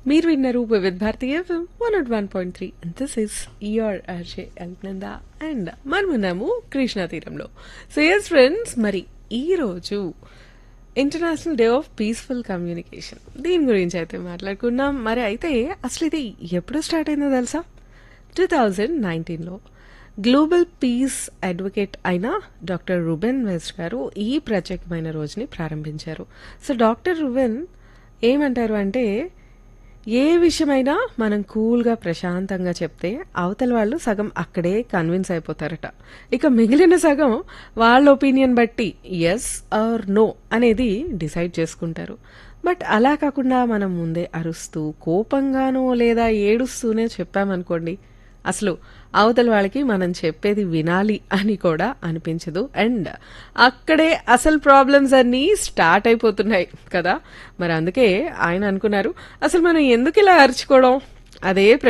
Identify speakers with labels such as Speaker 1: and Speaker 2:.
Speaker 1: మీరు విన్నారు Vividh Bharati one nought one point three this is your RJ Alnanda and మనమున్నాము కృష్ణా తీరంలో సో ఎస్ ఫ్రెండ్స్ మరి ఈరోజు international day of peaceful communication దీని గురించి అయితే మాట్లాడుకున్నాం మరి అయితే అసలు ఇది ఎప్పుడు స్టార్ట్ అయిందో తెలుసా టూ థౌజండ్ నైన్టీన్లో గ్లోబల్ పీస్ అడ్వకేట్ అయిన డాక్టర్ రుబెన్ వెస్ట్ గారు ఈ ప్రత్యేకమైన రోజుని ప్రారంభించారు సో డాక్టర్ రుబెన్ ఏమంటారు అంటే ఏ విషయమైనా మనం కూల్గా ప్రశాంతంగా చెప్తే అవతల వాళ్ళు సగం అక్కడే కన్విన్స్ అయిపోతారట ఇక మిగిలిన సగం వాళ్ళ ఒపీనియన్ బట్టి ఎస్ ఆర్ నో అనేది డిసైడ్ చేసుకుంటారు బట్ అలా కాకుండా మనం ముందే అరుస్తూ కోపంగానో లేదా ఏడుస్తూనే చెప్పామనుకోండి అసలు అవతల వాళ్ళకి మనం చెప్పేది వినాలి అని కూడా అనిపించదు అండ్ అక్కడే అసలు ప్రాబ్లమ్స్ అన్నీ స్టార్ట్ అయిపోతున్నాయి కదా మరి అందుకే ఆయన అనుకున్నారు అసలు మనం ఎందుకు ఇలా అరుచుకోవడం అదే